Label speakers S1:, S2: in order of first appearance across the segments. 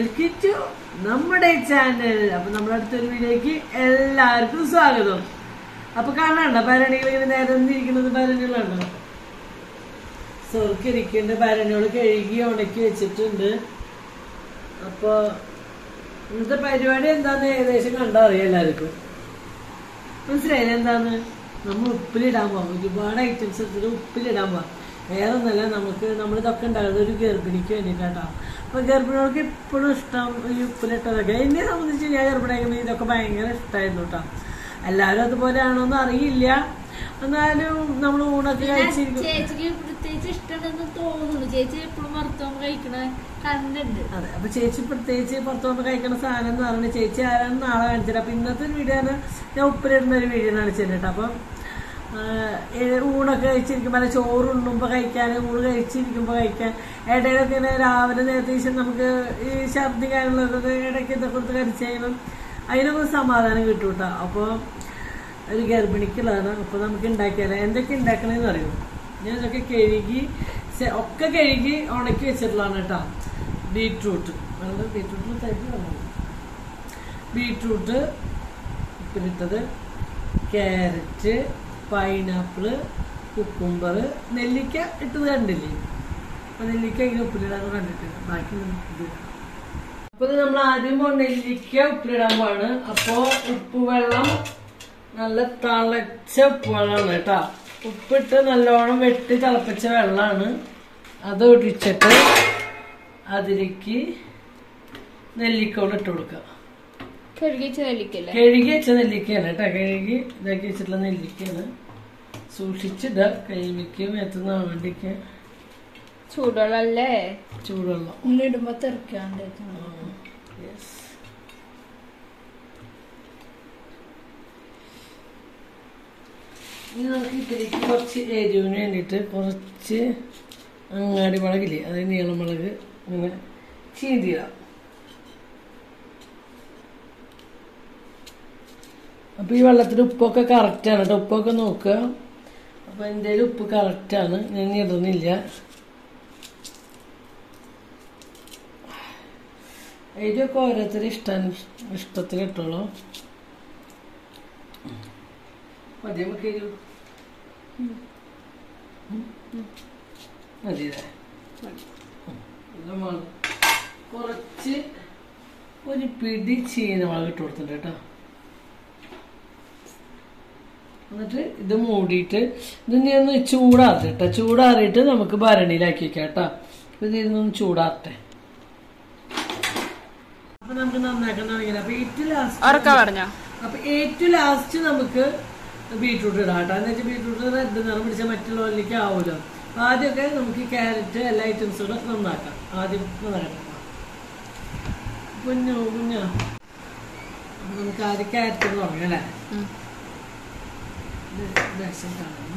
S1: Welcome to നമ്മുടെ channel അപ്പൊ നമ്മുടെ അടുത്തൊരു വീഡിയോക്ക് എല്ലാവർക്കും സ്വാഗതം അപ്പൊ കാണാണ്ട ഭരണികൾ ഇങ്ങനെ നേരെ ഇരിക്കുന്നത് ഭരണികളുണ്ടോ സ്വർക്കിരിക്കേണ്ട ഭരണികൾ കഴുകി ഉണക്കി വെച്ചിട്ടുണ്ട് അപ്പൊ ഇന്നത്തെ പരിപാടി എന്താന്ന് ഏകദേശം കണ്ടറിയാം എല്ലാവർക്കും മനസ്സിലായില്ല എന്താന്ന് നമ്മൾ ഉപ്പിലിടാൻ പോവാം ഒരുപാട് ഐറ്റംസ് എടുത്തിട്ട് ഉപ്പിലിടാൻ പോവാം വേറെ ഒന്നല്ല നമുക്ക് നമ്മൾ ഇതൊക്കെ ഉണ്ടാകുന്നത് ഒരു ഗർഭിണിക്ക് വേണ്ടിയിട്ടാട്ടോ അപ്പൊ ഗർഭിണികൾക്ക് എപ്പോഴും ഇഷ്ടം ഈ ഉപ്പിലിട്ടതൊക്കെ എന്നെ സംബന്ധിച്ച് ഞാൻ ഗർഭിണിയാകുമ്പോൾ ഇതൊക്കെ ഭയങ്കര ഇഷ്ടമായിരുന്നു കേട്ടോ എല്ലാവരും അതുപോലെ ആണോന്ന് അറിയില്ല എന്നാലും നമ്മൾ ഊണൊക്കെ കഴിച്ചിരിക്കും
S2: ചേച്ചിക്ക് പ്രത്യേകിച്ച് ഇഷ്ടമുണ്ടെന്ന് തോന്നുന്നു ചേച്ചി എപ്പോഴും വറുത്തോമ്പ് കഴിക്കണ കണ്ടുണ്ട്
S1: അതെ അപ്പൊ ചേച്ചി പ്രത്യേകിച്ച് പുറത്തു പോകുമ്പോൾ കഴിക്കുന്ന സാധനം എന്ന് പറയുന്നത് ചേച്ചി ആരാണ് നാളെ കാണിച്ചത് അപ്പൊ ഇന്നത്തെ ഒരു വീഡിയോ ആണ് ഞാൻ ഉപ്പിലിടുന്ന ഒരു വീഡിയോ കാണിച്ചത് കേട്ടോ അപ്പം ആഹ്, ഏ- ഊണൊക്കെ കഴിച്ചിരിക്കുമ്പോൾ അല്ല ചോറ് ഉണ്ണുമ്പോൾ കഴിക്കാൻ ഊണ് കഴിച്ചിരിക്കുമ്പോൾ കഴിക്കാൻ ഇടയിലൊക്കെ ഇങ്ങനെ രാവിലെ നേരത്തെ ശേഷം നമുക്ക് ഈ ഛർദിക്കാനുള്ളതൊക്കെ ഇടയ്ക്ക് ഇതൊക്കെ കൊടുത്ത് കഴിച്ചു കഴിയണം അതിനൊക്കെ ഒരു സമാധാനം കിട്ടും കേട്ടോ അപ്പോൾ ഒരു ഗർഭിണിക്കുള്ളതാണ് അപ്പോൾ നമുക്ക് ഉണ്ടാക്കിയാലോ എന്തൊക്കെ ഉണ്ടാക്കണമെന്ന് അറിയോ ഞാൻ ഇതൊക്കെ കഴുകി സെ- ഒക്കെ കഴുകി ഉണക്കി വെച്ചിട്ടുള്ളതാണ് കേട്ടോ ബീട്രൂട്ട് നമ്മൾ ബീട്രൂട്ടിൽ തൈര് വേണം ബീട്രൂട്ട് ഉപ്പിലിട്ടത് ക്യാരറ്റ് പൈനാപ്പിള് കുക്കുംബർ നെല്ലിക്ക ഇട്ടത് കണ്ടില്ലേ അപ്പൊ നെല്ലിക്ക ഇങ്ങനെ ഉപ്പിലിടാൻ കണ്ടിട്ടുണ്ട് ബാക്കി നമുക്ക് ഇത് ഇടാം. അപ്പൊ ഇത് നമ്മൾ ആദ്യം നെല്ലിക്ക ഉപ്പിലിടാൻ പോവാണ് അപ്പോ ഉപ്പുവെള്ളം നല്ല തിളച്ച ഉപ്പുവെള്ളമാണ് കേട്ടോ ഉപ്പിട്ട് നല്ലോണം വെട്ടി തിളപ്പിച്ച വെള്ളമാണ് അത് ഒഴിച്ചിട്ട് അതിലേക്ക് നെല്ലിക്കോട് ഇട്ട് കൊടുക്കുക
S2: കഴുകി ചെലിക്കല്ലേ
S1: കഴുകി വെച്ച നെല്ലിക്കയാണ് കേട്ടോ കഴുകി ഇതാക്കി വെച്ചിട്ടുള്ള നെല്ലിക്കയാണ് സൂക്ഷിച്ചിടുക കൈമിക്ക് മേത്തുന്ന വേണ്ടിക്ക്
S2: ചൂടുവെള്ളല്ലേ
S1: ചൂടുവെള്ളം
S2: ഉള്ളിടുമ്പോ തെറിക്കാണ്ട്
S1: യെസ് ഇനി നമുക്ക് ഇതിലേക്ക് കുറച്ച് എരിവിന് വേണ്ടിയിട്ട് കുറച്ച് അങ്ങാടി മുളകില്ലേ അതായത് നീളമുളക് ഇങ്ങനെ ചീന്തിയിടാം അപ്പോൾ ഈ വെള്ളത്തിൽ ഉപ്പൊക്കെ കറക്റ്റാണ് കേട്ടോ ഉപ്പൊക്കെ നോക്കുക അപ്പോൾ എൻ്റെ കയ്യിൽ ഉപ്പ് കറക്റ്റാണ് ഞാൻ ഇനി ഇടുന്നില്ല എരിവൊക്കെ ഓരോരുത്തരുടെ ഇഷ്ടം ഇഷ്ടത്തിന് ഇട്ടോളൂ മതി നമുക്ക് എരിവ് മതിയല്ലേ ഇത് മുളക് കുറച്ച് ഒരു പിടി ചീന മുളക് ഇട്ട് കൊടുത്തിട്ടുണ്ട് കേട്ടോ എന്നിട്ട് ഇത് മൂടിയിട്ട് ഇത് നീ ഒന്ന് ചൂടാറട്ടെ കേട്ടോ ചൂടാറിയിട്ട് നമുക്ക് ഭരണിയിലാക്കി വെക്കാം കേട്ടോ അപ്പൊ ഇത് ഇരുന്നൊന്ന് ചൂടാറട്ടെ അപ്പൊ നമുക്ക് നന്നാക്കണമെങ്കിൽ അപ്പൊ ഏറ്റവും ലാസ്റ്റ്
S2: ഉറക്ക പറഞ്ഞോ
S1: അപ്പൊ ഏറ്റവും ലാസ്റ്റ് നമുക്ക് ബീട്രൂട്ട് ഇടാം കേട്ടോ എന്ന് വെച്ചാൽ ബീട്രൂട്ട് റെഡ് നിറം പിടിച്ച മറ്റുള്ളവരിലേക്ക് ആവുമല്ലോ അപ്പൊ ആദ്യമൊക്കെ നമുക്ക് ക്യാരറ്റ് എല്ലാ ഐറ്റംസും കൂടെ നന്നാക്കാം ആദ്യം നന്നാക്കാം കുഞ്ഞു കുഞ്ഞോ അപ്പൊ നമുക്ക് ആദ്യം ക്യാരറ്റ് തുടങ്ങാം അല്ലേ ഇത് രസം കാണുന്നു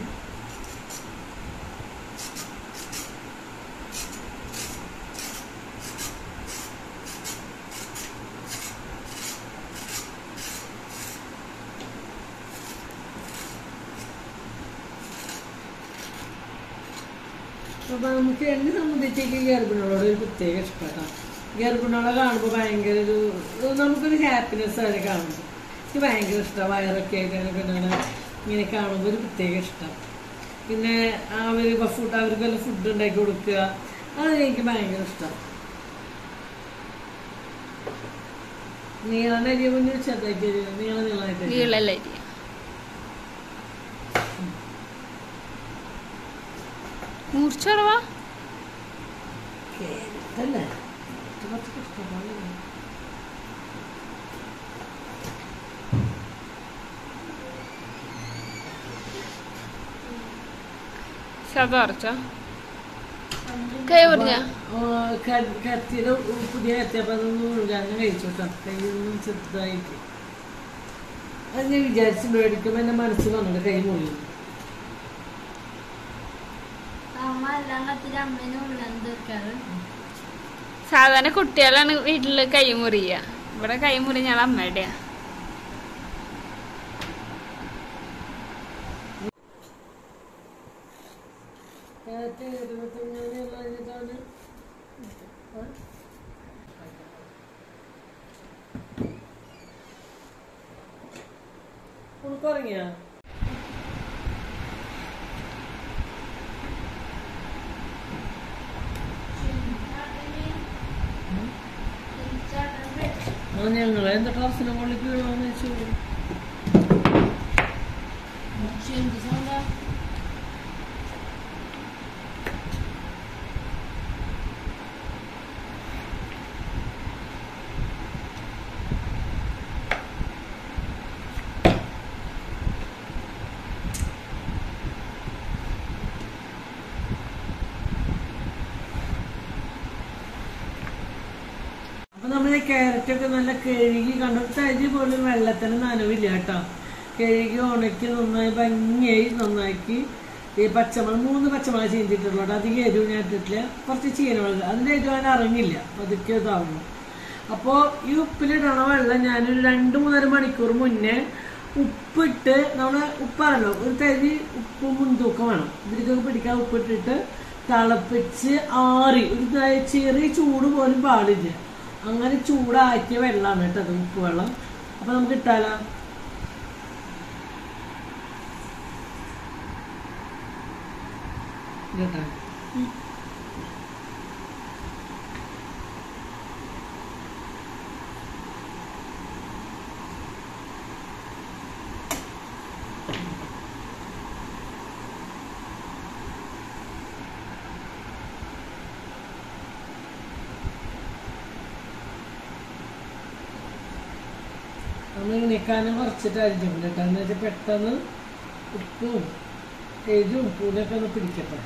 S1: അപ്പൊ നമുക്ക് എന്നെ സംബന്ധിച്ചേക്ക് ഗർഭിണികളോട് ഒരു പ്രത്യേക ഇഷ്ടമാണ് ഗർഭിണികളെ കാണുമ്പോൾ ഭയങ്കര ഒരു ഒരു നമുക്കൊരു ഹാപ്പിനെസ് അവരെ കാണുമ്പോൾ എനിക്ക് ഭയങ്കര ഇഷ്ടമാണ് വയറൊക്കെ ആയിട്ട് അങ്ങനെ പിന്നെ ഇങ്ങനെ കാണുമ്പോൾ ഒരു പ്രത്യേക ഇഷ്ടം പിന്നെ അവർ ഫുഡ് അവർക്ക് വല്ല ഫുഡ് ഉണ്ടാക്കി കൊടുക്കുക അത് എനിക്ക് ഭയങ്കര ഇഷ്ടം നീളനെ അരിയ മുന്നിൽ ചെറുതായിട്ട് അരിയുക നീള നീളമായിട്ട് അരിയുക.
S2: നീളല്ലേ മൂർച്ചറവാ
S1: കേട്ടല്ലേ ഇത് കുറച്ച് കഷ്ടപ്പാടാണ്
S2: ശബ്ദം ഉറച്ചോ കൈ പറഞ്ഞ
S1: കത്തിയുടെ പുതിയ കത്തിയപ്പോ അതൊന്നും ഒഴുകാൻ കഴിച്ചു കേട്ടോ കൈയൊന്നും ചെറുതായിട്ട് അത് ഞാൻ വിചാരിച്ചു മേടിക്കുമ്പോ എന്റെ മനസ്സിൽ വന്നിട്ട് കൈ മുറിയും
S2: സാധാരണ കുട്ടികളാണ് വീട്ടില് കൈ മുറിയ ഇവിടെ കൈ മുറി ഞാൻ അമ്മയുടെയാ
S1: കാറ്റ് ഇരുപത്തൊന്നാം കഴിഞ്ഞിട്ടാണ് കുറങ്ങിയ ആ ഞങ്ങളെ എന്താ ക്ലാസ്സിനെ മുകളിലേക്ക് വീഴാന്ന് വെച്ചു അപ്പൊ നമ്മൾ ഈ ക്യാരറ്റ് ഒക്കെ നല്ല കഴുകി കണ്ടു തരി പോലും വെള്ളത്തിന് നനവില്ല കേട്ടോ കഴുകി ഉണക്കി നന്നായി ഭംഗിയായി നന്നാക്കി ഈ പച്ചമുളക് മൂന്ന് പച്ചമുളക് ചീന്തിട്ടുള്ളൂ കേട്ടോ അധികം എരിവ് ഞാൻ ഇട്ടിട്ടില്ല കുറച്ച് ചീനമുളക് അതിന്റെ എരിവ് ഞാൻ അറിഞ്ഞില്ല പതുക്കെ ഇതാവുന്നു അപ്പോൾ ഈ ഉപ്പിലിടണ വെള്ളം ഞാനൊരു രണ്ട് മൂന്നര മണിക്കൂർ മുന്നേ ഉപ്പിട്ട് നമ്മൾ ഉപ്പാണല്ലോ ഒരു തരി ഉപ്പ് മുൻതൂക്കം വേണം ഇതിലേക്കൊക്കെ പിടിക്കാൻ ഉപ്പിട്ടിട്ട് തിളപ്പിച്ച് ആറി ഒരു ത- ചെറിയ ചൂട് പോലും പാടില്ല അങ്ങനെ ചൂടാക്കിയ വെള്ളമാണ് കേട്ടോ അത് ഉപ്പ് വെള്ളം അപ്പൊ നമുക്ക് ഇട്ടാലോ കേട്ടോ നമ്മൾ നിൽക്കാനും കുറച്ചിട്ട് അരിഞ്ഞിട്ടുണ്ട് കേട്ടോ എന്ന് വെച്ചാൽ പെട്ടെന്ന് ഉപ്പും എരിവും പുളിയൊക്കെ ഒന്ന് പിടിക്കട്ടെ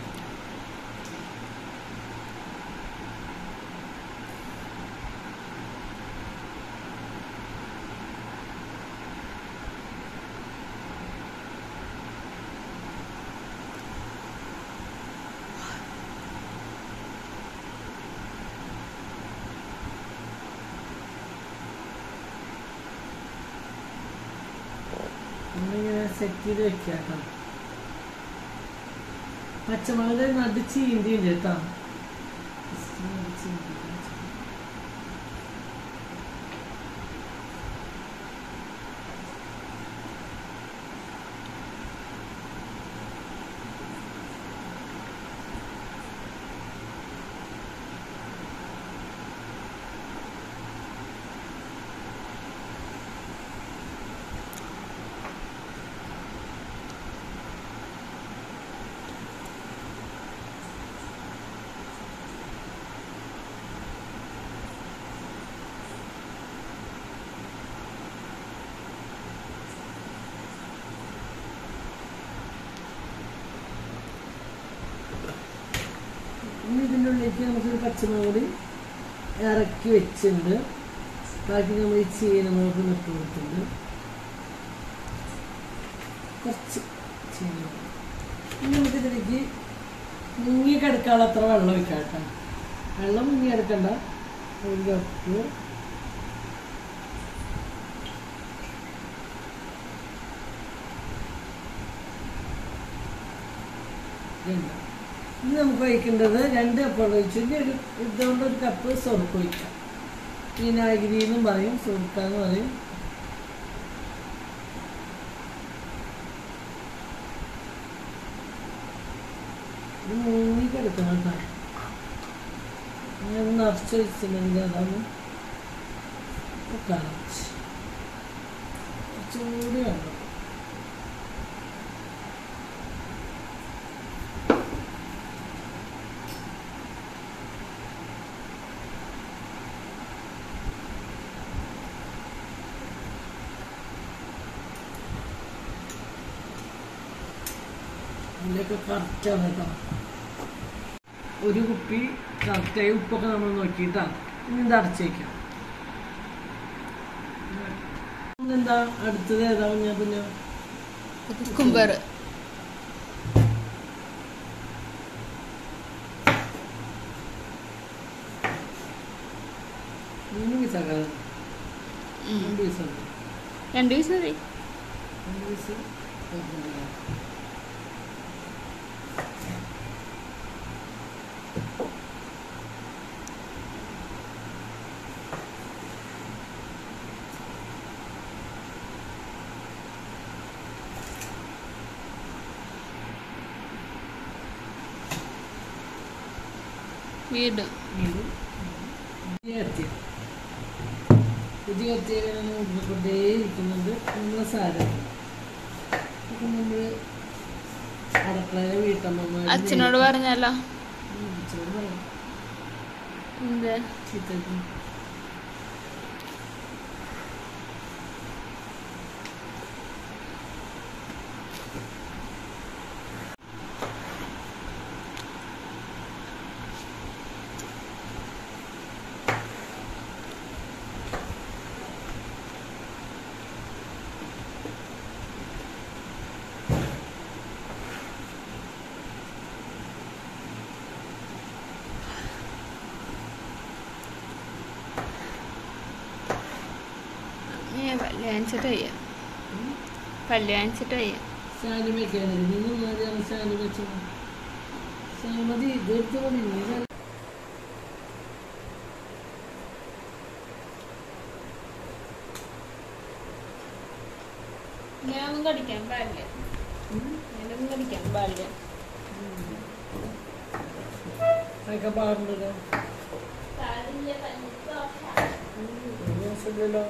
S1: നമ്മളിങ്ങനെ സെറ്റ് ചെയ്ത് വെക്കുക കേട്ടോ പച്ചമുളക് നട് ചീന്തിയുണ്ട് കേട്ടോ Just നട് ചീന്തി വെച്ച്. ഇനി ഇതിൻ്റെ ഉള്ളിലേക്ക് നമുക്കൊരു പച്ചമുളക് കൂടി ഇറക്കി വെച്ചിട്ടുണ്ട് ബാക്കി നമ്മൾ ഈ ചീനമുളക് ഇട്ട് കൊടുത്തിട്ടുണ്ട് കുറച്ച് ചീനമുളക് ഇനി നമുക്കിതിലേക്ക് മുങ്ങി കിടക്കാനുള്ള അത്ര വെള്ളം ഒഴിക്കാം കേട്ടോ വെള്ളം മുങ്ങി കിടക്കണ്ട ഒരു കപ്പ് ഇതുണ്ട്. ഇനി നമുക്ക് ഒഴിക്കേണ്ടത് രണ്ട് കപ്പ് വെള്ളം ഒഴിച്ചു ഇനി ഒരു ഇതുകൊണ്ട് ഒരു കപ്പ് സൊറുക്ക് ഒഴിക്കാം വിനാഗിരി എന്നും പറയും സുറുക്ക എന്ന് പറയും ഇത് മൂങ്ങി കിടക്കണം കേട്ടോ അങ്ങനെ നിറച്ച് വെച്ചിട്ടുണ്ടെങ്കിൽ അതാണ് കറച്ച് കുറച്ചുകൂടി വേണം ഇതിലൊക്കെ കറക്റ്റാണ് കേട്ടോ ഒരു കുപ്പി കറക്റ്റായി ഉപ്പൊക്കെ നമ്മൾ നോക്കിയിട്ടാണ് ഇനി ഇത് അടച്ചേക്കാം എന്താ അടുത്തത് ഏതാവും ഞാൻ പിന്നെ
S2: കുമ്പർ
S1: മൂന്ന് പീസാക്കാം രണ്ട് പീസുണ്ട്
S2: രണ്ട് ദിവസം മതി
S1: രണ്ട് പീസ്
S2: വീണ്ടും
S1: വീണ്ടും പുതിയ കത്തി പുതിയ കത്തി ഇങ്ങനെ ഉള്ളിക്കൊണ്ടേ ഇരിക്കുന്നുണ്ട് നമ്മളെ സാരം അപ്പം നമ്മൾ അടുക്കളയിലെ വീട്ടമ്മമാർ
S2: അച്ഛനോട് പറഞ്ഞാലോ
S1: അച്ഛനോട് പറയാം
S2: എന്ത്
S1: ചീത്തക്ക്
S2: ഏ പല്ല് കാണിച്ചിട്ട് വയ്യ പല്ല് കാണിച്ചിട്ട് വയ്യ
S1: സാരി വെക്കാനായിരുന്നു നിങ്ങൾ മതിയാണ് സാരി വെച്ചത് സാരി മതി ഇതെടുത്ത് മതി നീ സാരി
S2: ഞാനൊന്നും കടിക്കാൻ പാടില്ല ഞാനൊന്നും കടിക്കാൻ പാടില്ല
S1: അതൊക്കെ പാടുണ്ടല്ലോ മോശമില്ലല്ലോ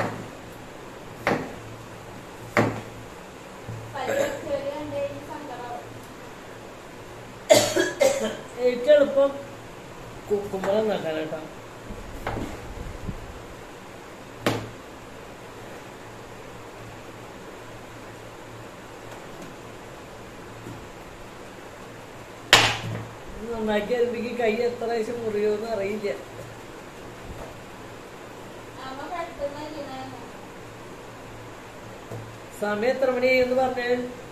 S1: ഏറ്റവും എളുപ്പം കുക്കുമ്പളം നട്ടാൻ കേട്ടോ ഇത് നന്നാക്കി വരുമ്പോ കൈ എത്ര പ്രാവശ്യം മുറിയോന്ന് അറിയില്ല സമയം എത്ര മണിയായെന്ന് പറഞ്ഞേ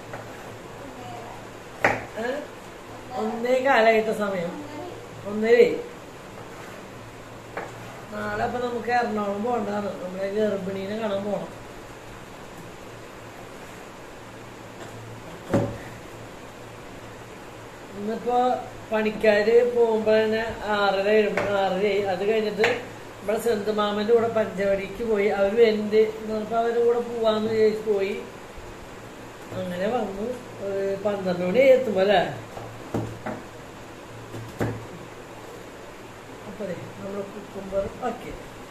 S1: ഏ? ഒന്നേ കാലായിട്ട് സമയം ഒന്നരേ നാളെ അപ്പൊ നമുക്ക് എറണാകുളം പോണ്ടാണ് നമ്മളെ ഗർഭിണീനെ കാണാൻ പോണം അപ്പൊ ഇന്നിപ്പോ പണിക്കാര് പോകുമ്പോ തന്നെ ആറര വരുമ്പോ ആറരയായി അത് കഴിഞ്ഞിട്ട് നമ്മളെ സെന്തുമാമന്റെ കൂടെ പഞ്ചവടിക്ക് പോയി അവര് വരുന്നുണ്ട് എന്ന് പറഞ്ഞപ്പോ അവരുടെ കൂടെ പോവാന്ന് വിചാരിച്ച് പോയി അങ്ങനെ വന്നു ഒരു പന്ത്രണ്ട് മണി എത്തുമ്പോ അല്ലേ അപ്പൊ ദേ നമ്മള് കുക്കുംബർ ഓക്കെ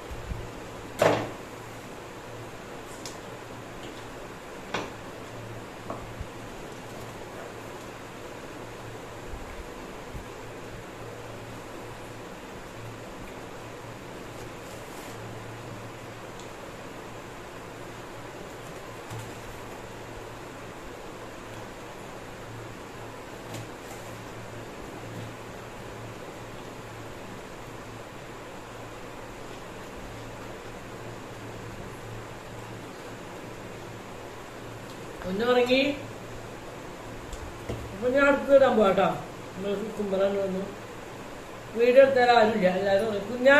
S1: ഒന്ന് ഉറങ്ങി അപ്പൊ ഞാൻ അടുത്ത് ഇടാൻ പോവാട്ടോ നമ്മൾ കുമ്പറാൻ വന്നു വീഡിയോ എടുത്താൽ ആരുമില്ല എല്ലാവരും ഉറങ്ങി. കുഞ്ഞാ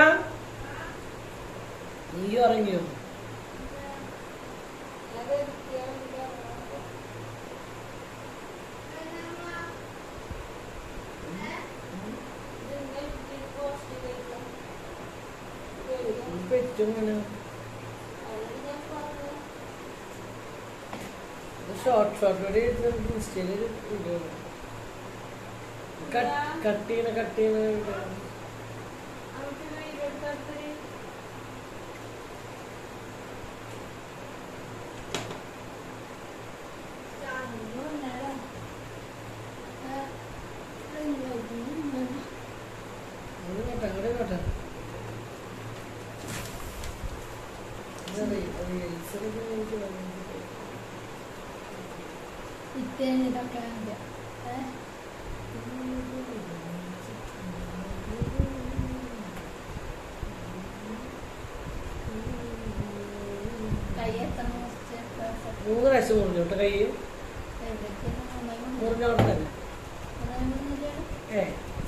S1: നീ ഉറങ്ങിയോ പെറ്റും ഷോർട്ട് ഷോർട്ട് കൂടി ഇൻസ്റ്റയില് വീഡിയോ കട്ട് ചെയ്യണ കട്ട് ചെയ്യണ വീഡിയോ അത് കേട്ടെ അങ്ങോട്ട് കേട്ടെ റീൽസിലൊക്കെ
S2: ഇതൊക്കെ കൈ എത്ര
S1: മൂന്ന് പ്രാവശ്യം മുറിഞ്ഞു കേട്ടോ കൈ മുറിഞ്ഞോട്ട് തന്നെ ഏ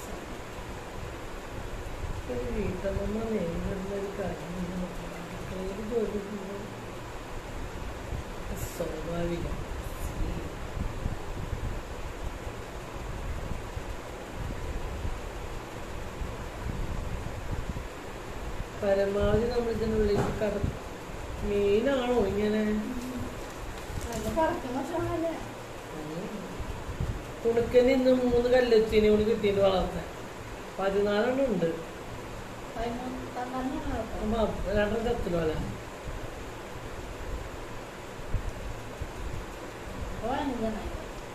S1: ഒരു വീട്ടമ്മ നേരിടുന്ന ഒരു കാര്യം അടുക്കളയിൽ ജോലിക്കുമ്പോൾ സ്വാഭാവികം പരമാവധി നമ്മൾ ഇതിനുള്ളിൽ കട മീനാണോ ഇങ്ങനെ തുണക്കന് ഇന്ന് മൂന്ന് കല്ലെത്തിന് കൂടി കിട്ടിയിട്ട് വളർത്താൻ പതിനാലെണ്ണം ഉണ്ട്
S2: പതിമൂന്ന് പന്ത്രണ്ടെണ്ണം കേട്ടോ
S1: അപ്പൊ രണ്ടെണ്ണം ചത്തിലോ അല്ലേ
S2: അപ്പോൾ അഞ്ചെണ്ണമായി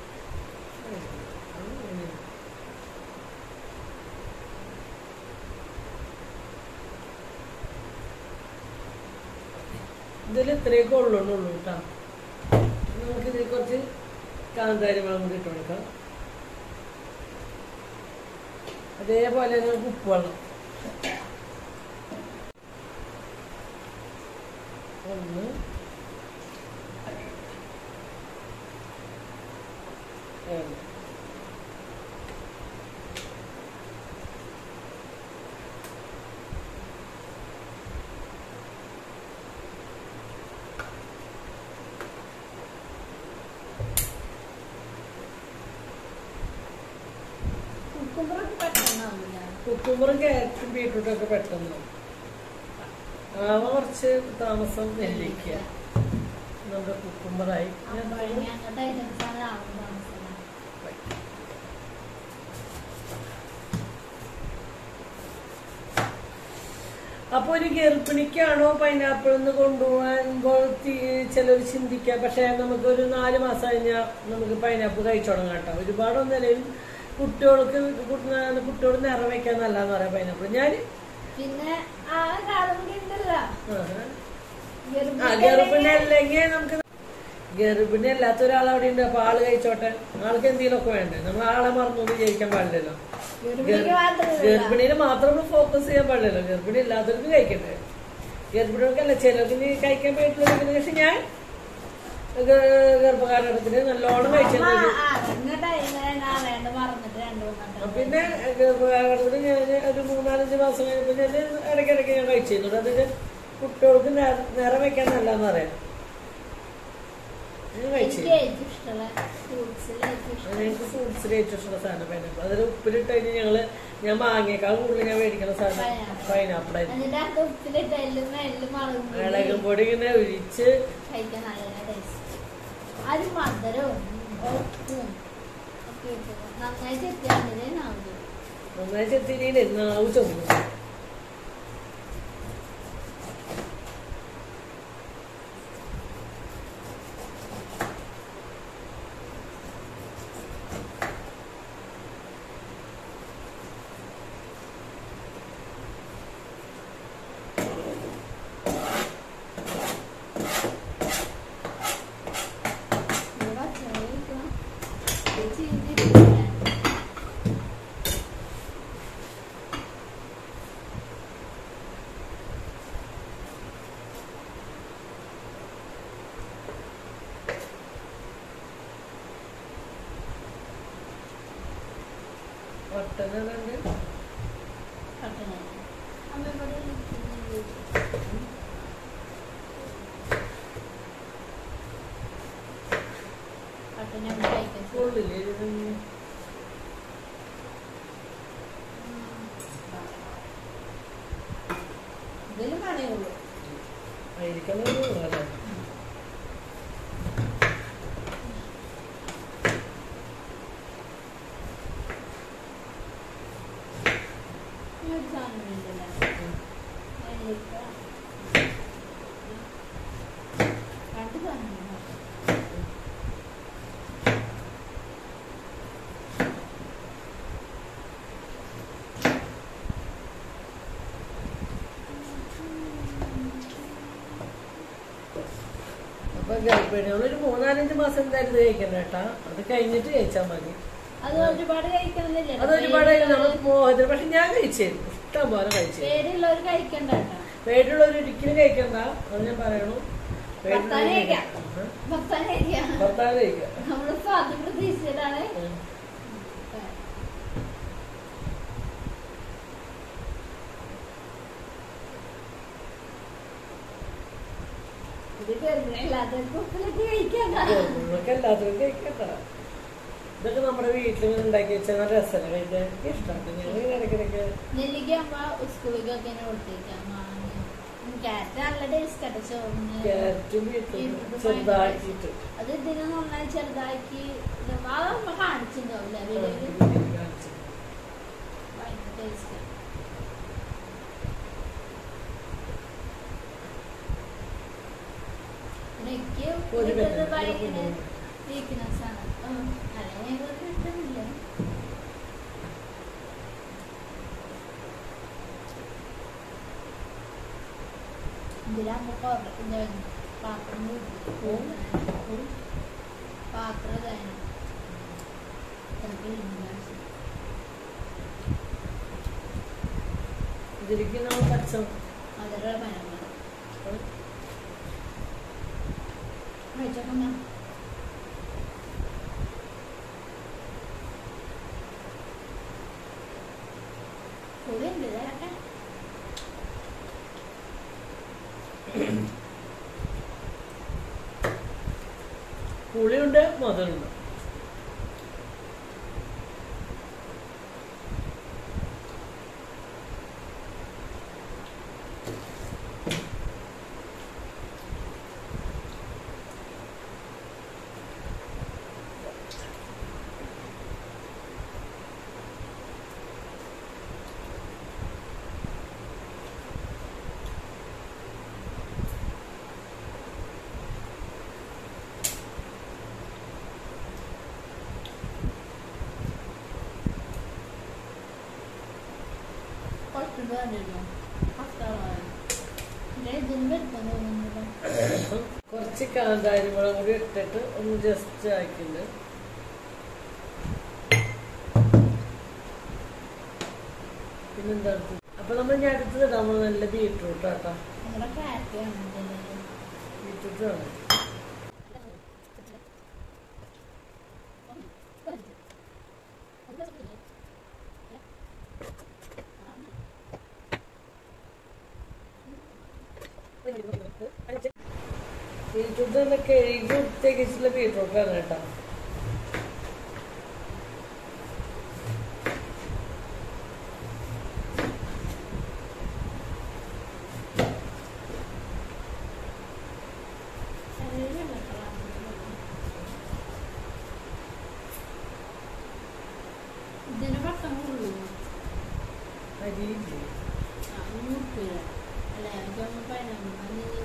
S1: ഇതിൽ ഇത്രയൊക്കെ ഉള്ളൂന്നുള്ളൂ കേട്ടോ നമുക്ക് ഇതിൽ കുറച്ച് കാന്താരി മുളകും കൂടി ഇട്ട് കൊടുക്കാം അതേപോലെ നമുക്ക് ഉപ്പ് വെള്ളം ഒന്ന് രണ്ട്
S2: കുക്കുമ്പറൊക്കെ പെട്ടെന്നാവില്ല
S1: കുക്കുമ്പറും ക്യാരറ്റും ബീട്രൂട്ടും ഒക്കെ പെട്ടെന്ന് ആവ കുറച്ച് താമസം നെല്ലിക്ക നമ്മുടെ കുക്കുമ്പറായി
S2: അമ്പഴങ്ങ അങ്ങനത്തെ ഐറ്റംസ് ആണ് ആവുന്ന താമസം
S1: അപ്പൊ ഒരു ഗർഭിണിക്കാണോ പൈനാപ്പിൾ എന്ന് കൊണ്ടുപോകാൻ ചിലർ ചിന്തിക്കാം പക്ഷെ നമുക്ക് ഒരു നാല് മാസം കഴിഞ്ഞാൽ നമുക്ക് പൈനാപ്പിൾ കഴിച്ചു തുടങ്ങാം കേട്ടോ ഒരുപാടൊന്നും നിലയിൽ കുട്ടികൾക്ക് കുട്ടി- കുട്ടിയോട് നിറം വെക്കാൻ നല്ലതെന്ന് പറയാം പൈനാപ്പിൾ ഞാൻ
S2: പിന്നെ ആ കാലം കൂടി ഉണ്ടല്ലോ
S1: ആ ഗർഭിണി അല്ലെങ്കിൽ നമുക്ക് ഗർഭിണി അല്ലാത്ത ഒരാൾ അവിടെ ഉണ്ട് അപ്പൊ ആള് കഴിച്ചോട്ടെ ആൾക്ക് എന്തെങ്കിലും ഒക്കെ വേണ്ടേ നമ്മൾ ആളെ മറന്നു വിചാരിക്കാൻ പാടില്ലല്ലോ
S2: ഗർഭിണിക്ക് മാത്രമല്ല
S1: ഗർഭിണിയിൽ മാത്രം ഫോക്കസ് ചെയ്യാൻ പാടില്ലല്ലോ ഗർഭിണി ഇല്ലാത്തവർക്ക് കഴിക്കട്ടെ ഗർഭിണികൾക്കല്ല ചിലർക്ക് ഇനി കഴിക്കാൻ പറ്റില്ല പക്ഷെ ഞാൻ ഗ- ഗർഭകാലഘട്ടത്തിന് നല്ലോണം കഴിച്ചത്
S2: വേണ്ട മറന്നിട്ട് രണ്ടു മൂന്നെണ്ണം
S1: പിന്നെ ഗർഭകാലഘട്ടത്തിന് ഞാൻ ഒരു മൂന്നാലഞ്ച് മാസം കഴിഞ്ഞപ്പോൾ ഞാൻ ഇടയ്ക്കിടയ്ക്ക് ഞാൻ കഴിച്ചിരുന്നു അതിന് കുട്ടികൾക്ക് നിറ- നിറം വെക്കാൻ നല്ലതെന്ന് പറയാം ഞാൻ കഴിച്ചു
S2: എനിക്ക് ഏറ്റവും ഇഷ്ടമുള്ള ഫ്രൂട്ട്സിൽ ഏറ്റവും ഇഷ്ടം
S1: എനിക്ക് ഫ്രൂട്ട്സിൽ ഏറ്റവും ഇഷ്ടമുള്ള സാധനം പൈനാപ്പിൾ അതിൽ ഉപ്പിലിട്ട് കഴിഞ്ഞ് ഞങ്ങള് ഞാൻ മാങ്ങിയേക്കാൾ കൂടുതൽ ഞാൻ മേടിക്കുന്ന സാധനം
S2: Pineapple.
S1: പൈനാപ്പിൾ ആയിരുന്നു
S2: എന്നിട്ട് അത് ഉപ്പിലിട്ട് എല്ലും എല്ലും മുളകും പൊടി
S1: ഇളകും പൊടി ഇങ്ങനെ ഒഴിച്ച്
S2: കഴിക്കാൻ നല്ല ടേസ്റ്റ് അത് മധുരവും ഉപ്പും ഒക്കെ ഇട്ട് നന്നായി ചെത്തിയാണ്ടേ നാവില്ല
S1: നന്നായി ചെത്തിരിയില്ലേ നാവ് ചൊന്നു
S2: ഇവിടെ ചെറിയ ചീന്തിരിക്കില്ല
S1: ഒട്ടനുണ്ട്
S2: പട്ടണ അമ്മ ഇവിടെ ഇരിക്കുന്നത്. പട്ടണ ഇവിടെ കഴിക്കാൻ
S1: ഉള്ളില് ഇരുന്ന്
S2: ഇതിലും പണിയുള്ളൂ
S1: ആയിരിക്കണം അല്ലേ
S2: ഈ ഒരു സാധനം വേണ്ടല്ലോ അതിലേക്ക് രണ്ട് സാധനം വേണം.
S1: അപ്പൊ ഗർഭിണികൾ ഒരു മൂന്നാലഞ്ച് മാസം എന്തായാലും ഇത് കഴിക്കണ്ട കേട്ടാ അത് കഴിഞ്ഞിട്ട് കഴിച്ചാൽ മതി
S2: അത് ഒരുപാട് കഴിക്കണമെന്നില്ല
S1: അത് ഒരുപാട് നമ്മൾ മോഹത്തിന് പക്ഷെ ഞാൻ കഴിച്ചിരുന്നു ഇഷ്ടം പോലെ കഴിച്ചു
S2: പേടിയുള്ളവർ കഴിക്കണ്ട കേട്ടോ
S1: പേടിയുള്ളവർ ഒരിക്കലും കഴിക്കണ്ട അത് ഞാൻ പറയണു
S2: ഭർത്താവിനെ കഴിക്കാം.
S1: ആ?
S2: ഭർത്താവ് കഴിക്കാം
S1: ഭർത്താവ് കഴിക്കാം
S2: നമ്മളിപ്പോ അത് പ്രതീക്ഷിച്ചിട്ടാണ്
S1: ഉം.
S2: ഇത് ഗർഭിണിയില്ലാത്തവർക്ക് ഉപ്പിലൊക്കെ കഴിക്കാം
S1: ഗർഭിണികൾക്ക് എല്ലാത്തിനും കഴിക്കണ്ട ഇതൊക്കെ നമ്മുടെ വീട്ടിൽ ഇങ്ങനെ ഉണ്ടാക്കി വെച്ചാൽ നല്ല രസമല്ല കഴിക്കാൻ എനിക്ക് ഇഷ്ടമാണ് ഞങ്ങൾ ഇടയ്ക്കിടയ്ക്ക്
S2: നെല്ലിക്ക അമ്മ സ്കൂളിലേക്കൊക്കെ ഇങ്ങനെ കൊടുത്തേക്കാം മാങ്ങ ക്യാരറ്റ് നല്ല ടേസ്റ്റ് ആട്ടോ ചോറിന്
S1: ക്യാരറ്റും ബീറ്റ്റൂട്ടും ചെറുതാക്കിയിട്ട്
S2: അത് ഇതിന് നന്നായി ചെറുതാക്കി ഇത് അത് അമ്മ കാണിച്ചിട്ടുണ്ടാവില്ല വീഡിയോയില്
S1: കാണിച്ചു
S2: ഭയങ്കര ടേസ്റ്റ് എനിക്ക്
S1: ഒരു
S2: ഇത്
S1: പെണ്ണ്,
S2: ഭയങ്കര
S1: ഒരു പെണ്ണ്.
S2: വീക്ക്നെസ് ആണ് അല്ലെങ്കിൽ ഞങ്ങൾക്ക് കിട്ടുന്നില്ല ഇതിലാകുമ്പോ കുറേ പാത്രം
S1: ഉം.
S2: പാത്രം ഇതായിരുന്നു ചിലപ്പോൾ ഇരുന്നില്ല
S1: ഇതിലേക്ക് നമ്മൾ പച്ച
S2: മധുരമുള്ള പഴങ്ങൾ കഴിച്ചോക്കമ്മ പുളിയുണ്ട് ഇതൊക്കെ
S1: പുളിയുണ്ട് മധുരമുണ്ട്
S2: കുറച്ചുണ്ട് കണ്ടിരുന്നു പത്താളാണ് ഇതിന് വരുത്താൻ തോന്നുന്നില്ല
S1: കുറച്ച് കാന്താരി മുളക് കൂടി ഇട്ടിട്ട് ഒന്ന് ജസ്റ്റ് ആക്കിണ്ട് പിന്നെന്താ അടുത്തത്? അപ്പൊ നമ്മൾ ഞാൻ അടുത്തത് ഇടാൻ പോകുന്നത് നല്ല ബീട്രൂട്ട് ആട്ടോ
S2: നമ്മുടെ ക്യാരറ്റ് കാണുന്നില്ല
S1: ബീട്രൂട്ട് ആണ് ബീട്രൂട്ട് നല്ല കഴുകി വൃത്തിയാക്കിച്ചിട്ടുള്ള ബീട്രൂട്ടാണ് കേട്ടോ
S2: ഇതിന് പട്ടം കൊള്ളൂ
S1: അരിയില്ലേ
S2: നൂറ്റില്ല അല്ല എനിക്കൊന്നും പതിനൊന്ന്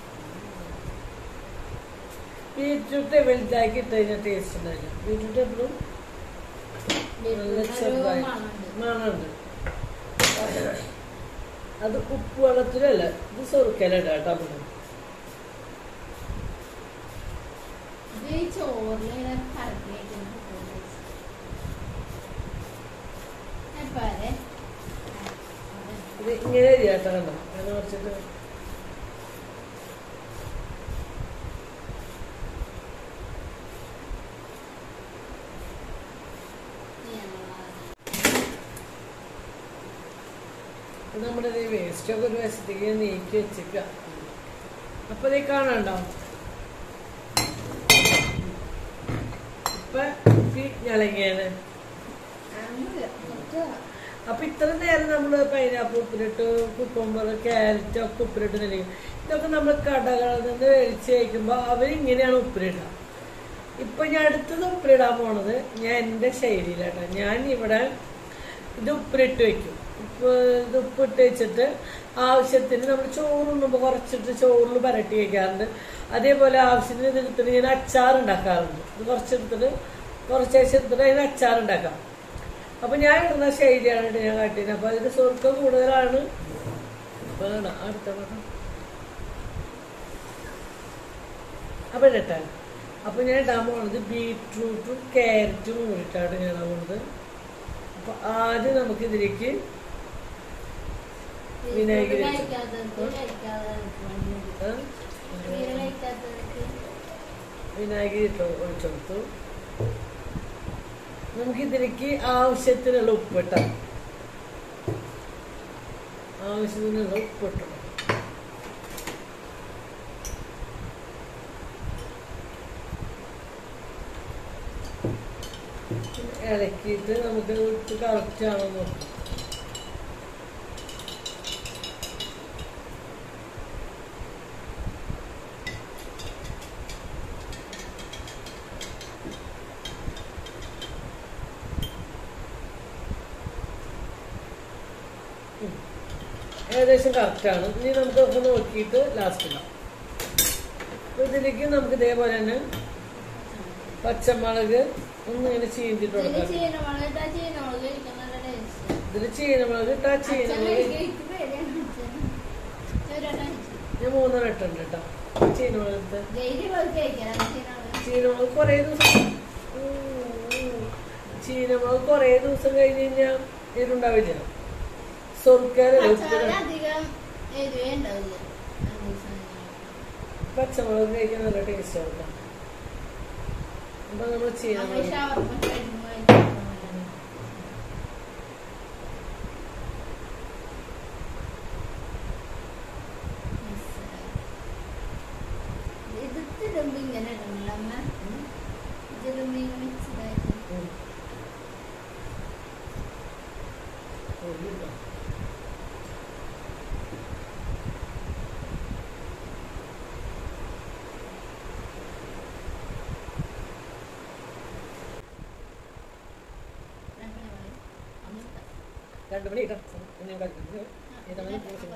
S1: ബീട്രൂട്ട് വലുതാക്കി ഇട്ട് കഴിഞ്ഞാൽ ടേസ്റ്റ് ഉണ്ടായില്ല ബീട്രൂട്ട് എപ്പോഴും നല്ല ചെറുതായി മണമുണ്ട് അത് ഉപ്പ് വെള്ളത്തിലല്ല ഇത് സ്വർക്കലട കേട്ടോ നമുക്ക്
S2: ഇത് ഈ ചോറിലിങ്ങനെ കറക്കിലേക്ക് എപ്പാരെ
S1: ഇത് ഇങ്ങനെ ചെയ്യാട്ടോ കണ്ടോ അങ്ങനെ കുറച്ചിട്ട് ഇത് നമ്മുടെ വേസ്റ്റ് ഒക്കെ ഒരു വശത്തേക്ക് നീക്കി വെച്ചേക്ക അപ്പൊ ഇത് കാണണ്ടോ ഇപ്പൊ കുപ്പി ഞളങ്ങിയാണ് അപ്പൊ ഇത്ര നേരം നമ്മള് പൈനാപ്പിൾ ഉപ്പിലിട്ട് കുക്കുമ്പർ ക്യാരറ്റ് ഒക്കെ ഉപ്പിലിട്ട് നിലയും ഇതൊക്കെ നമ്മൾ കടകളിൽ നിന്ന് മേടിച്ച് കഴിക്കുമ്പോ അവരിങ്ങനെയാണ് ഉപ്പിലിടുക ഇപ്പൊ ഞാൻ അടുത്തത് ഉപ്പിലിടാൻ പോണത് ഞാൻ എന്റെ ശൈലിയിലാട്ടോ ഞാൻ ഇവിടെ ഇത് ഉപ്പിലിട്ട് വെക്കും ഉപ്പ് ഇത് ഉപ്പിട്ട് വെച്ചിട്ട് ആവശ്യത്തിന് നമ്മൾ ചോറുണ്ണുമ്പോൾ കുറച്ചിട്ട് ചോറിൽ പരട്ടി വെക്കാറുണ്ട് അതേപോലെ ആവശ്യത്തിന് ഇത് എടുത്തിട്ട് ഞാൻ അച്ചാർ ഉണ്ടാക്കാറുണ്ട് ഇത് കുറച്ചെടുത്തിട്ട് കുറച്ചേശം എടുത്തിട്ട് അതിന് അച്ചാർ ഉണ്ടാക്കാം അപ്പൊ ഞാൻ ഇടുന്ന ശൈലിയാണ് കേട്ടോ ഞാൻ കാട്ടിയത് അപ്പൊ അതിന്റെ സ്വർക്കം കൂടുതലാണ് അപ്പൊ ഇതാണ് അടുത്ത പടം അപ്പൊ ഇടട്ടെ അപ്പൊ ഞാൻ ഇടാൻ പോണത് ബീട്രൂട്ടും ക്യാരറ്റും കൂടിയിട്ടാണ് ഞാൻ ഇടാൻ പോണത് അപ്പൊ ആദ്യം നമുക്ക് ഇതിലേക്ക് വിനാഗിരി വെച്ച്.
S2: കഴിക്കാത്തവർക്ക് കഴിക്കാതെ
S1: ആ,
S2: തീരെ കഴിക്കാത്തവർക്ക്
S1: വിനാഗിരി ഇട്ട് ഒഴിച്ചെടുത്തു നമുക്ക് ഇതിലേക്ക് ആവശ്യത്തിനുള്ള ഉപ്പിട്ടാം ആവശ്യത്തിനുള്ള ഉപ്പിട്ടു ഇളക്കിയിട്ട് നമുക്ക് ഇട്ട് കറക്റ്റ് ആണോ നോക്കാം ഏകദേശം കറക്റ്റാണ് ഇനി നമുക്കൊക്കെ നോക്കിയിട്ട് ലാസ്റ്റ് ഇടാം അപ്പൊ ഇതിലേക്ക് നമുക്ക് ഇതേപോലെ തന്നെ പച്ചമുളക് ഒന്ന് ഇങ്ങനെ ചീന്തിട്ട്
S2: ഇതില്
S1: കൊടുക്കാം
S2: ചീനമുളക് ഇട്ടാ ചീനമുളക് കഴിക്കാൻ നല്ല taste ആ.
S1: ഇതിൽ ചീനമുളക് ഇട്ടാ
S2: അച്ഛൻ
S1: ചീനമുളക്
S2: കഴിക്കാൻ എനിക്ക് പേടിയാണ് അച്ഛന്. ഒരെണ്ണം കഴിച്ചു.
S1: ഞാൻ മൂന്നെണ്ണം ഇട്ടുണ്ട് കേട്ടോ ചീനമുളക് എടുത്ത്
S2: ഡെയിലി വെറുതെ കഴിക്കാം ചീനമുളക്
S1: ചീനമുളക് കുറേ ദിവസം ഉം, ഉം. ചീനമുളക് കുറേ ദിവസം കഴിഞ്ഞ് കഴിഞ്ഞാൽ എരുണ്ടാവില്ല സ്വർക്കാര്
S2: പച്ചമുളക് അധികം എരിവേ ഉണ്ടാവില്ല രണ്ട് ദിവസം കഴിഞ്ഞാൽ.
S1: പച്ചമുളക് കഴിക്കാൻ നല്ല ടേസ്റ്റ് ആവും കേട്ടോ. അപ്പൊ നമ്മൾ
S2: നമ്മൾ
S1: ചീനമുളക്
S2: ഷവർമ്മ കഴിക്കുമ്പോൾ കഴിക്കുന്ന പോലെ. ഇത് തിരുമ്പി ഇങ്ങനെ ഇടണല്ലോ അമ്മ തിരുമ്പി ഇങ്ങനെ മിക്സ്ഡായിട്ട്
S1: ഉം. ഉം, ഇട്ടോ.
S2: രണ്ട് മണി അമ്മ
S1: രണ്ട് മണി ഇട്ടോ ഇനി ഞാൻ കഴിക്കുന്നത് ഇതാണ് പൂശി.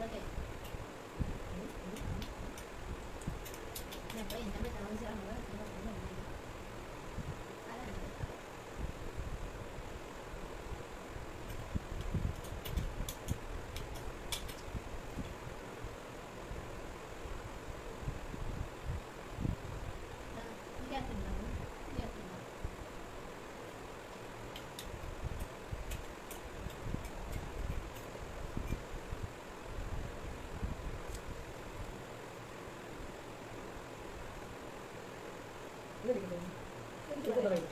S1: ഇത് ഇരിക്കുന്നു. ഇത് തുടങ്ങി.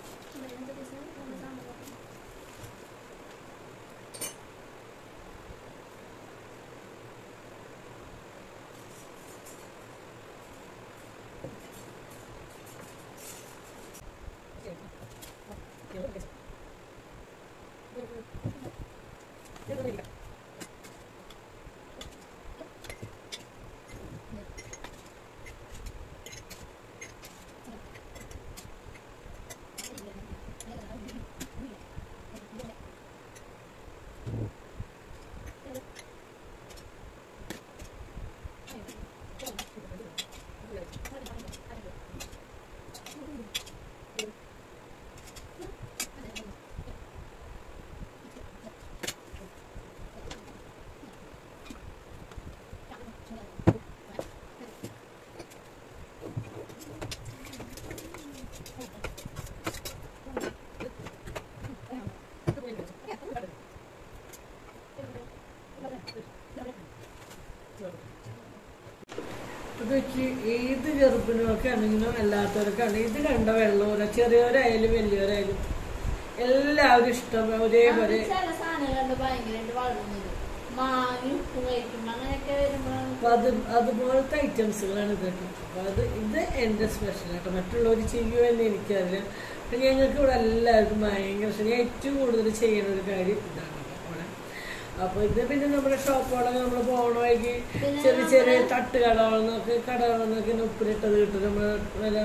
S1: ഇത് വെച്ച് ഏത് ചെറുപ്പിനൊക്കെ ആണെങ്കിലും അല്ലാത്തവർക്കും ആണെങ്കിലും ഇത് കണ്ട വെള്ളമൂല ചെറിയവരായാലും വലിയവരായാലും എല്ലാവരും ഇഷ്ടം ഒരേപോലെ
S2: ചില സാധനങ്ങളുണ്ട് ഭയങ്കരമായിട്ട് വളർന്നത് മാങ്ങി ഉപ്പ് കഴിക്കുമ്പോ അങ്ങനെയൊക്കെ വരുമ്പോഴാണ്
S1: അപ്പൊ അത് അതുപോലത്തെ ഐറ്റംസുകളാണ് ഇതൊക്കെ അപ്പൊ അത് ഇത് എന്റെ സ്പെഷ്യൽ ആട്ടോ മറ്റുള്ളവർ ചെയ്യുമോ എന്ന് എനിക്കറിയില്ല അപ്പൊ ഞങ്ങൾക്ക് ഇവിടെ എല്ലാവർക്കും ഭയങ്കര ഇഷ്ടം ഞാൻ ഏറ്റവും കൂടുതൽ ചെയ്യുന്ന ഒരു കാര്യം ഇതാണ് കേട്ടോ ഇവിടെ അപ്പൊ ഇത് പിന്നെ നമ്മുടെ ഷോപ്പുകളൊക്കെ നമ്മൾ പോകണ വഴിക്ക്
S2: പിന്നെ
S1: ചെറിയ ചെറിയ
S2: നമ്മള്
S1: തട്ട് കടകളിൽ നിന്നൊക്കെ കടകളിൽ നിന്നൊക്കെ ഇങ്ങനെ ഉപ്പിലിട്ടത് കിട്ടും നമ്മൾ വില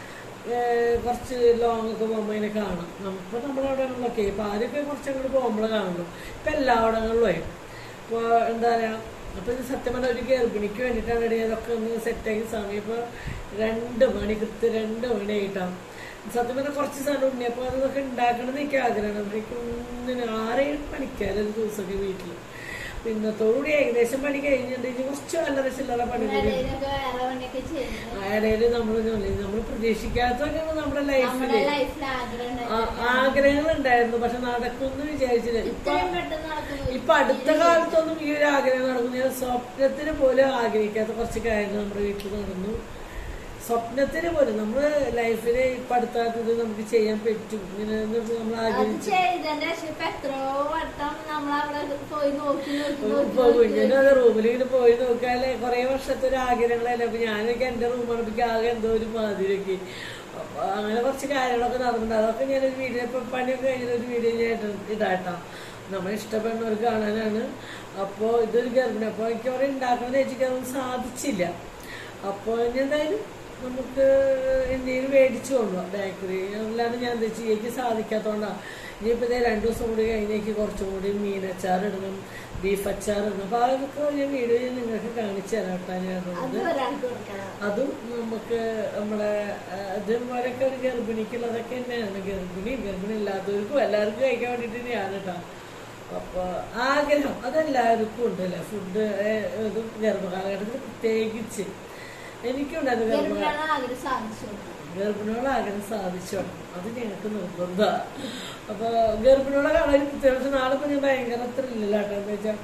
S1: ഏഹ് കുറച്ച് ലോങ് ഒക്കെ പോകുമ്പോൾ ഇങ്ങനെ കാണാം നമുക്ക് നമ്മുടെ അവിടങ്ങളിലൊക്കെ ഇപ്പൊ ആദ്യമൊക്കെ കുറച്ച് അങ്ങോട്ട് പോകുമ്പോൾ കാണുള്ളൂ ഇപ്പൊ എല്ലായിടങ്ങളിലും ഇപ്പോൾ എന്താ പറയാ അപ്പൊ ഇത് സത്യം പറഞ്ഞ ഒരു ഗർഭിണിക്ക് വേണ്ടിയിട്ടാണ് ഇടയിൽ അതൊക്കെ ഒന്ന് സെറ്റാക്കി സമയം ഇപ്പൊ രണ്ട് മണി കൃത്യം രണ്ട് മണി ആയിട്ടാണ് സത്യം പറഞ്ഞാൽ കുറച്ച് സാധനം ഉണ്ട് അപ്പൊ അതൊക്കെ ഉണ്ടാക്കണമെന്ന് എനിക്ക് ആഗ്രഹമാണ് എനിക്ക് ഒന്നിന് ആറേഴ് പണിക്കാറ് ഒരു ദിവസമൊക്കെ വീട്ടിൽ പിന്നത്തോടുകൂടി ഏകദേശം പണി കഴിഞ്ഞിട്ടുണ്ടെങ്കിൽ കുറച്ച് നല്ല ചില്ലറ പണി കൂടി ഉണ്ട്.
S2: ഇടയിലൊക്കെ വേറെ പണിയൊക്കെ ചെയ്യുന്നത്
S1: ഇടയില് നമ്മൾ നമ്മൾ പ്രതീക്ഷിക്കാത്തൊക്കെയാണ് നമ്മുടെ
S2: നമ്മുടെ
S1: ലൈഫില്
S2: ലൈഫിൽ ആഗ്രഹം
S1: ആഗ്രഹങ്ങൾ ഉണ്ടായിരുന്നു പക്ഷെ നടക്കുമെന്ന് വിചാരിച്ചില്ല ഇപ്പൊ
S2: ഇത്രയും പെട്ടെന്ന് നടക്കുന്നു
S1: ഇപ്പൊ അടുത്ത കാലത്തൊന്നും ഈ ഒരു ആഗ്രഹം നടക്കുന്നു ഞാൻ സ്വപ്നത്തിന് പോലും ആഗ്രഹിക്കാത്ത കുറച്ച് കാര്യങ്ങൾ നമ്മുടെ വീട്ടിൽ നടന്നു സ്വപ്നത്തിന് പോലും നമ്മള് ലൈഫില് ഇപ്പൊ അടുത്ത കാലത്ത് ഇത് നമുക്ക് ചെയ്യാൻ പറ്റും ഇങ്ങനെ നമ്മൾ
S2: അത്
S1: ആഗ്രഹിച്ചു
S2: ചെയ്തതിന്റെ ശേഷം ഇപ്പൊ എത്രയോ വട്ടം നമ്മളവിടെ പോയി നോക്കി നോക്കി നോക്കി
S1: ഇപ്പൊ
S2: നോക്കി
S1: കുഞ്ഞിനും റൂമിൽ ഇങ്ങനെ പോയി നോക്കാല്ലേ കുറെ വർഷത്തെ ഒരു ആഗ്രഹങ്ങളല്ലേ അപ്പൊ ഞാനൊക്കെ എന്റെ റൂം അടുപ്പിക്ക് ആകെ എന്തോ ഒരു മാതിരിയൊക്കെ അപ്പൊ അങ്ങനെ കുറച്ച് കാര്യങ്ങളൊക്കെ നടന്നിട്ടുണ്ട് അതൊക്കെ ഞാനൊരു വീഡിയോ ഇപ്പൊ പണിയൊക്കെ കഴിഞ്ഞൊരു ഒരു വീഡിയോ ഞാൻ ഇട- ഇടാട്ടോ നമ്മൾ ഇഷ്ടപ്പെടുന്നവർക്ക് കാണാനാണ് അപ്പോ ഇതൊരു ഗർഭിണി അപ്പൊ എനിക്ക് അവിടെ ഉണ്ടാക്കണമെന്ന് വെച്ചിട്ട് അതൊന്നും സാധിച്ചില്ല അപ്പൊ ഇനി എന്തായാലും നമുക്ക് എന്തെങ്കിലും മേടിച്ചു കൊണ്ടുപോകാം ബേക്കറി അല്ലാതെ ഞാൻ എന്താ ചെയ്യേക്ക് സാധിക്കാത്തതുകൊണ്ടാണ് ഇനിയിപ്പോൾ ഇതേ രണ്ടു ദിവസം കൂടി കഴിഞ്ഞേക്ക് കുറച്ചും കൂടി മീനച്ചാർ ഇടണം ബീഫ് അച്ചാർ ഇടണം അപ്പോൾ അതൊക്കെ ഞാൻ വീഡിയോ ഞാൻ നിങ്ങൾക്ക് കാണിച്ചു തരാം കേട്ടോ ഞാൻ
S2: അത്
S1: ഇടുന്നത്
S2: ഒരാൾക്ക് കൊടുക്കണം
S1: അതും നമുക്ക് നമ്മുടെ ആ, ഇതുപോലൊക്കെ ഒരു ഗർഭിണിക്കുള്ളതൊക്കെ തന്നെയാണ് ഗർഭിണി ഗർഭിണി ഇല്ലാത്തവർക്കും എല്ലാവർക്കും കഴിക്കാൻ വേണ്ടിയിട്ട് തന്നെയാണ് കേട്ടോ അപ്പൊ ആഗ്രഹം അതെല്ലാവർക്കും ഉണ്ടല്ലേ ഫുഡ് ഇത് ഗർഭകാലഘട്ടത്തിൽ പ്രത്യേകിച്ച് എനിക്കുണ്ടായിരുന്നു ഗർഭകാലം
S2: ഗർഭിണികളെ ആഗ്രഹം സാധിച്ചു കൊടുക്കണം.
S1: ഗർഭിണികളെ ആഗ്രഹം സാധിച്ചു അത് ഞങ്ങൾക്ക് നിർബന്ധ അപ്പൊ ഗർഭിണികളെ കാണാൻ ഒരു പ്രത്യേകിച്ച് നാളെ ഇപ്പൊ ഞാൻ ഭയങ്കര ത്രില്ലിലാട്ടോ എന്താ വെച്ചാൽ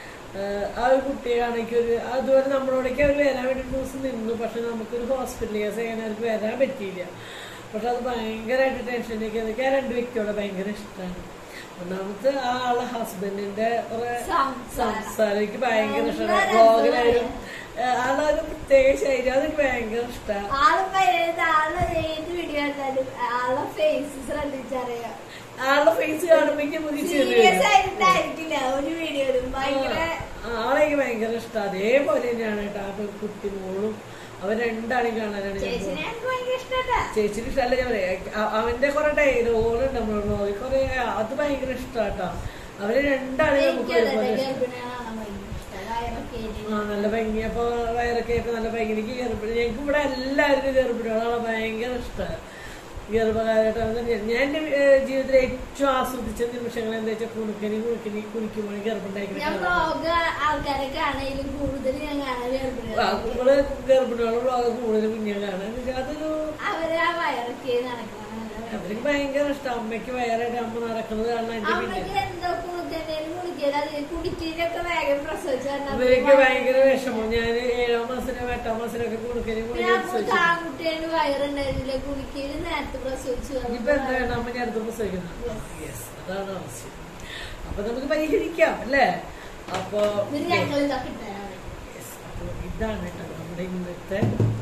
S1: ആ ഒരു കുട്ടിയെ കാണിക്ക് ഒരു അതുപോലെ നമ്മളോടേക്ക് അവർ വരാൻ വേണ്ടി ഒരു ദിവസം നിന്നു പക്ഷെ നമുക്കൊരു ഹോസ്പിറ്റൽ കേസ് ചെയ്യാൻ അവർക്ക് വരാൻ പറ്റിയില്ല പക്ഷെ അത് ഭയങ്കരമായിട്ട് ടെൻഷനിലേക്ക് എനിക്ക് ആ രണ്ട് വ്യക്തിയോടെ ഭയങ്കര ഇഷ്ടമാണ് ഒന്നാമത്തെ ആ ആളെ ഹസ്ബൻഡിന്റെ കുറെ
S2: സംസാരം.
S1: സംസാരം എനിക്ക് ഭയങ്കര ഇഷ്ടമാണ്
S2: നല്ല
S1: ബ്ലോഗിലായാലും ആളൊരു പ്രത്യേക ശൈലി അതെനിക്ക് ഭയങ്കര ഇഷ്ടമാണ്
S2: ആള് പറയുന്നത് ആള് ഏത് വീഡിയോ കണ്ടാലും ആളെ ഫേസ് ശ്രദ്ധിച്ചറിയാം
S1: ആളുടെ ഫേസ് കാണുമ്പോ നമുക്ക് ചിരി
S2: സീരിയസ്
S1: വരും.
S2: ആയിട്ടായിരിക്കില്ല ഒരു വീഡിയോയിലും ഭയങ്കര
S1: ആ, ആളെ എനിക്ക് ഭയങ്കര ഇഷ്ടം അതേപോലെ തന്നെയാണ് കേട്ടോ ആ കുട്ടി മോളും അവർ രണ്ടാളെയും കാണാനാണ് ഞാൻ
S2: ചേച്ചിനെ
S1: പോകുന്നത്.
S2: എനിക്ക് ഭയങ്കര ഇഷ്ടട്ടാ
S1: ചേച്ചിന് ഇഷ്ടമല്ല ഞാൻ പറയാ അ- അവന്റെ കുറെ ഡയലോഗുകളുണ്ട് നമ്മളോട് കുറെ അത് ഭയങ്കര ഇഷ്ടാട്ടോ അവര് രണ്ടാളെയും നമുക്ക്
S2: എനിക്കതല്ല
S1: ഒരുപോലെ ഇഷ്ടം
S2: ഗർഭിണികളാണ് ഭയങ്കര ഇഷ്ടം വയറൊക്കെ എരിയും.
S1: ആ നല്ല ഭംഗി അപ്പൊ വയറൊക്കെ ആയിട്ട് നല്ല ഭംഗി എനിക്ക് ഗർഭിണി ഞങ്ങൾക്ക് ഇവിടെ എല്ലാവർക്കും ഗർഭിണികളാണ് ഭയങ്കര ഇഷ്ടമാണ് ഗർഭകാലഘട്ടം ഞാൻ എന്റെ ഏഹ്, ജീവിതത്തിൽ ഏറ്റവും ആസ്വദിച്ച നിമിഷങ്ങൾ എന്താ വെച്ചാൽ കുണുക്കനി കുണുക്കനി കുണിക്കുമ്പോൾ
S2: ഞാൻ
S1: ഗർഭമുണ്ടായിരിക്കുന്ന
S2: വ്ളോഗ് ആൾക്കാരെ കാണാനും കൂടുതൽ ഞാൻ കാണാൻ ഗർഭിണികളെ
S1: നമ്മള് ഗർഭിണികളും വ്ളോഗ് കൂടുതൽ കുഞ്ഞുങ്ങളാണ് എന്ന് വെച്ചാൽ അതൊരു
S2: അവര് ആ വയറൊക്കെ നടക്കണം
S1: അവർക്ക് ഭയങ്കര ഇഷ്ടം അമ്മയ്ക്ക് വയറായിട്ട് അമ്മ നടക്കുന്നത് കാരണം എന്റെ പിന്നെ
S2: അമ്മക്ക് എന്തോ കുളിക്കണ്ടേലും കുളിക്കല കുടിക്കലൊക്കെ വേഗം പ്രസവിച്ചു
S1: ഇവർക്ക് ഭയങ്കര വിഷമം ഞാൻ ഏഴാം മാസത്തിലും എട്ടാം മാസത്തിലൊക്കെ കുണുക്കനി കുണി പ്രസവിച്ചു
S2: ആൺകുട്ടിയുടെ വയറുണ്ടായിരുന്നില്ല കുളിക്കല് നേരത്തെ പ്രസവിച്ചു
S1: ഇനിയിപ്പോ എന്താ വേണം അമ്മ ഞാൻ അടുത്ത് പ്രസവിക്കുന്നത് യെസ് അതാണ് ആവശ്യം അപ്പൊ നമുക്ക് പരിഹരിക്കാം അല്ലേ അപ്പൊ
S2: എന്നിട്ട് ഞങ്ങൾ ഇതൊക്കെ ഇട്ടുതരാം
S1: yes, അപ്പൊ ഇതാണ് കേട്ടോ നമ്മുടെ ഇന്നത്തെ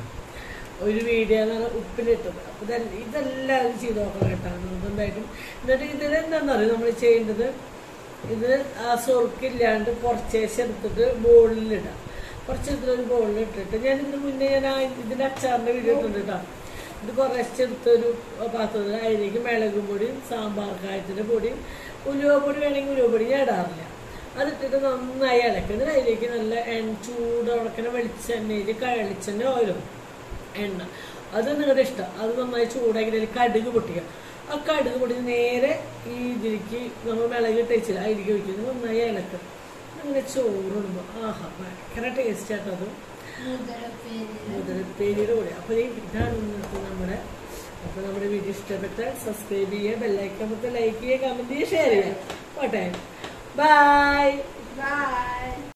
S1: ഒരു വീഡിയോ എന്ന് പറഞ്ഞാൽ ഉപ്പിലിട്ടത് അപ്പൊ ഇതെല്ലാം ഇതെല്ലാവരും ചെയ്ത് നോക്കണം കേട്ടോ നിർബന്ധമായിട്ടും എന്നിട്ട് ഇതിൽ എന്താണെന്ന് അറിയാം നമ്മൾ ചെയ്യേണ്ടത് ഇത് ആ സൊറുക്കില്ലാണ്ട് കുറച്ചേശ് എടുത്തിട്ട് ബോളിലിടാം കുറച്ചെടുത്തിട്ട് ഒരു ബോളിൽ ഇട്ടിട്ട് ഞാൻ ഇതിന് മുന്നേ ഞാൻ ആ ഇതിന്റെ അച്ചാറിന്റെ വീഡിയോ ഇട്ടുണ്ട് കേട്ടോ ഇത് കുറച്ചെടുത്തൊരു പാത്രത്തിൽ അതിലേക്ക് മിളകും പൊടിയും സാമ്പാർ കായത്തിന്റെ പൊടിയും ഉലുവ പൊടി വേണമെങ്കിൽ ഉലുവ പൊടി ഞാൻ ഇടാറില്ല അതിട്ടിട്ട് നന്നായി ഇളക്കുന്നത് അതിലേക്ക് നല്ല എണ്ണ ചൂട് ഉടക്കണ വെളിച്ചെണ്ണയിൽ വെളിച്ചെണ്ണ ഓയിലും എണ്ണ അത് നിങ്ങളുടെ ഇഷ്ടം അത് നന്നായി ചൂടാക്കി അതിൽ കടുക് പൊട്ടിക്കുക ആ കടുക് പൊട്ടി നേരെ ഈ ഇതിലേക്ക് നമ്മൾ മിളക് ഇട്ട് വെച്ചില്ല അതിലേക്ക് ഒഴിക്കുന്നത് നന്നായി ഇളക്കുക അങ്ങനെ ചോറുണ്ടോ ആഹാ ഭയങ്കര ടേസ്റ്റ് ആട്ടോ അത്
S2: മുതലപ്പേര്
S1: മുതലപ്പേരിയുടെ കൂടെ അപ്പോൾ ഈ ഇതാണ് ഇന്നത്തെ നമ്മുടെ അപ്പോൾ നമ്മുടെ വീഡിയോ ഇഷ്ടപ്പെട്ടാൽ സബ്സ്ക്രൈബ് ചെയ്യുക ബെല്ലൈക്കൻ ലൈക്ക് ചെയ്യുക കമൻറ്റ് ചെയ്യുക ഷെയർ ചെയ്യുക പോട്ടെ ബൈ
S2: ബൈ